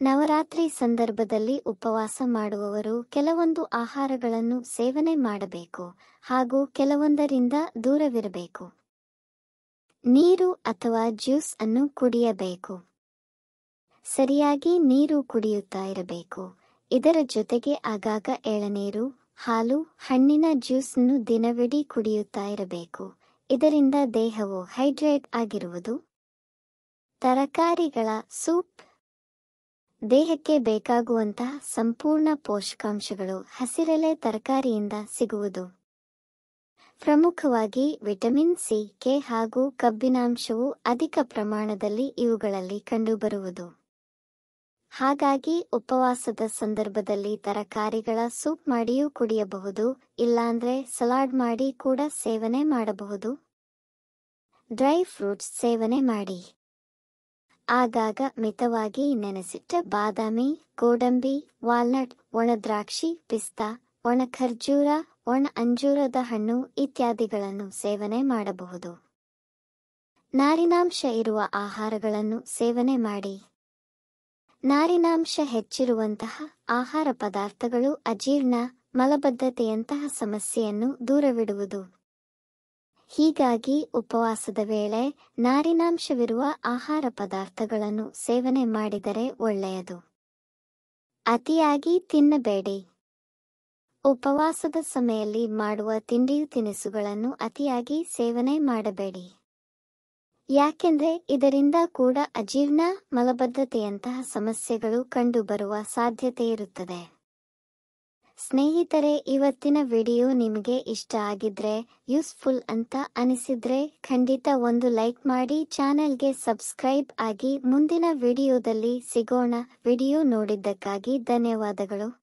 ನವರಾತ್ರಿ ಸಂದರ್ಭದಲ್ಲಿ ಉಪವಾಸ ಮಾಡುವವರು ಕೆಲವೊಂದು ಆಹಾರಗಳನ್ನು ಸೇವನೆ ಮಾಡಬೇಕು ಹಾಗೂ ಕೆಲವೊಂದರಿಂದ ದೂರವಿರಬೇಕು ನೀರು ಅಥವಾ ಜ್ಯೂಸ್ ಅನ್ನು ಕುಡಿಯಬೇಕು ಸರಿಯಾಗಿ ನೀರು ಕುಡಿಯುತ್ತಾ ಇರಬೇಕು ಇದರ ಜೊತೆಗೆ ಆಗಾಗ ಎಳನೀರು ಹಾಲು ಹಣ್ಣಿನ ಜ್ಯೂಸ್ನ್ನು ದಿನವಿಡೀ ಕುಡಿಯುತ್ತಾ ಇರಬೇಕು ಇದರಿಂದ ದೇಹವು ಹೈಡ್ರೇಟ್ ಆಗಿರುವುದು ತರಕಾರಿಗಳ ಸೂಪ್ ದೇಹಕ್ಕೆ ಬೇಕಾಗುವಂತಹ ಸಂಪೂರ್ಣ ಪೋಷಕಾಂಶಗಳು ಹಸಿರೆಲೆ ತರಕಾರಿಯಿಂದ ಸಿಗುವುದು ಪ್ರಮುಖವಾಗಿ ವಿಟಮಿನ್ ಸಿ ಕೆ ಹಾಗೂ ಕಬ್ಬಿನಾಂಶವು ಅಧಿಕ ಪ್ರಮಾಣದಲ್ಲಿ ಇವುಗಳಲ್ಲಿ ಕಂಡುಬರುವುದು ಹಾಗಾಗಿ ಉಪವಾಸದ ಸಂದರ್ಭದಲ್ಲಿ ತರಕಾರಿಗಳ ಸೂಪ್ ಮಾಡಿಯೂ ಕುಡಿಯಬಹುದು ಇಲ್ಲಾಂದ್ರೆ ಸಲಾಡ್ ಮಾಡಿ ಕೂಡ ಸೇವನೆ ಮಾಡಬಹುದು ಡ್ರೈ ಫ್ರೂಟ್ಸ್ ಸೇವನೆ ಮಾಡಿ ಆಗಾಗ ಮಿತವಾಗಿ ನೆನೆಸಿಟ್ಟ ಬಾದಾಮಿ ಗೋಡಂಬಿ ವಾಲ್ನಟ್ ಒಣ ದ್ರಾಕ್ಷಿ ಪಿಸ್ತಾ ಒಣ ಖರ್ಜೂರ ಒಣ ಅಂಜೂರದ ಹಣ್ಣು ಇತ್ಯಾದಿಗಳನ್ನು ಸೇವನೆ ಮಾಡಬಹುದು ನಾರಿನಾಂಶ ಇರುವ ಆಹಾರಗಳನ್ನು ಸೇವನೆ ಮಾಡಿ ನಾರಿನಾಂಶ ಹೆಚ್ಚಿರುವಂತಹ ಆಹಾರ ಪದಾರ್ಥಗಳು ಅಜೀರ್ಣ ಮಲಬದ್ಧತೆಯಂತಹ ಸಮಸ್ಯೆಯನ್ನು ದೂರವಿಡುವುದು ಹೀಗಾಗಿ ಉಪವಾಸದ ವೇಳೆ ನಾರಿನಾಂಶವಿರುವ ಆಹಾರ ಪದಾರ್ಥಗಳನ್ನು ಸೇವನೆ ಮಾಡಿದರೆ ಒಳ್ಳೆಯದು ಅತಿಯಾಗಿ ತಿನ್ನಬೇಡಿ ಉಪವಾಸದ ಸಮಯಲ್ಲಿ ಮಾಡುವ ತಿಂಡಿ ತಿನಿಸುಗಳನ್ನು ಅತಿಯಾಗಿ ಸೇವನೆ ಮಾಡಬೇಡಿ ಯಾಕೆಂದ್ರೆ ಇದರಿಂದ ಕೂಡ ಅಜೀರ್ಣ ಮಲಬದ್ಧತೆಯಂತಹ ಸಮಸ್ಯೆಗಳು ಕಂಡುಬರುವ ಸಾಧ್ಯತೆ ಇರುತ್ತದೆ ಸ್ನೇಹಿತರೆ ಇವತ್ತಿನ ವಿಡಿಯೋ ನಿಮಗೆ ಇಷ್ಟ ಆಗಿದ್ರೆ ಯೂಸ್ಫುಲ್ ಅಂತ ಅನಿಸಿದ್ರೆ ಖಂಡಿತ ಒಂದು ಲೈಕ್ ಮಾಡಿ ಚಾನೆಲ್ಗೆ ಸಬ್ಸ್ಕ್ರೈಬ್ ಆಗಿ ಮುಂದಿನ ವಿಡಿಯೋದಲ್ಲಿ ಸಿಗೋಣ ವಿಡಿಯೋ ನೋಡಿದ್ದಕ್ಕಾಗಿ ಧನ್ಯವಾದಗಳು